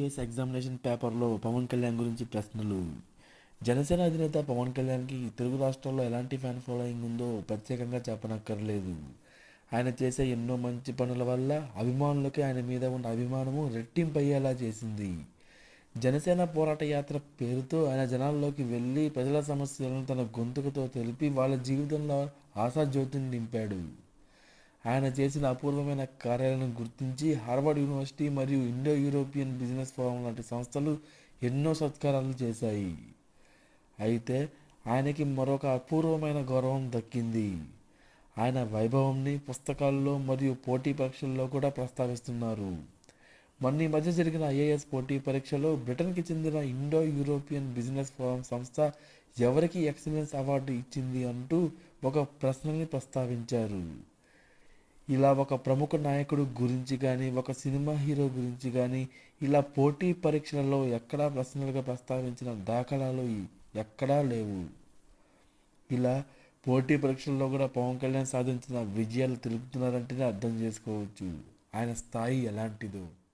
IAS examination పేపర్లో పవన్ కళ్యాణ్ గురించి ప్రశ్నలు జనసేన అధినేత పవన్ కళ్యాణ్కి తెలుగు రాష్ట్రాల్లో ఎలాంటి ఫ్యాన్ ఫాలోయింగ్ ఉందో ప్రత్యేకంగా చెప్పనక్కర్లేదు ఆయన చేసే ఎన్నో మంచి పనుల వల్ల అభిమానులకి ఆయన మీద ఉన్న అభిమానము రెట్టింపు అయ్యేలా చేసింది జనసేన పోరాట యాత్ర పేరుతో ఆయన జనాల్లోకి వెళ్ళి ప్రజల సమస్యలను తన గొంతుకతో తెలిపి వాళ్ళ జీవితంలో ఆశాజ్యోతిని నింపాడు ఆయన చేసిన అపూర్వమైన కార్యాలను గుర్తించి హార్వర్డ్ యూనివర్సిటీ మరియు ఇండో యూరోపియన్ బిజినెస్ ఫోరం లాంటి సంస్థలు ఎన్నో సత్కారాలు చేశాయి అయితే ఆయనకి మరొక అపూర్వమైన గౌరవం దక్కింది ఆయన వైభవంని పుస్తకాల్లో మరియు పోటీ పరీక్షల్లో కూడా ప్రస్తావిస్తున్నారు మొన్న ఈ మధ్య జరిగిన ఐఏఎస్ పోటీ పరీక్షలో బ్రిటన్కి చెందిన ఇండో యూరోపియన్ బిజినెస్ ఫోరం సంస్థ ఎవరికి ఎక్సలెన్స్ అవార్డు ఇచ్చింది అంటూ ఒక ప్రశ్నని ప్రస్తావించారు ఇలా ఒక ప్రముఖ నాయకుడు గురించి కానీ ఒక సినిమా హీరో గురించి కానీ ఇలా పోటీ పరీక్షలలో ఎక్కడా ప్రశ్నలుగా ప్రస్తావించిన దాఖలాలు ఎక్కడా లేవు ఇలా పోటీ పరీక్షల్లో కూడా పవన్ కళ్యాణ్ సాధించిన విజయాలు తెలుపుతున్నారంటేనే అర్థం చేసుకోవచ్చు ఆయన స్థాయి ఎలాంటిదో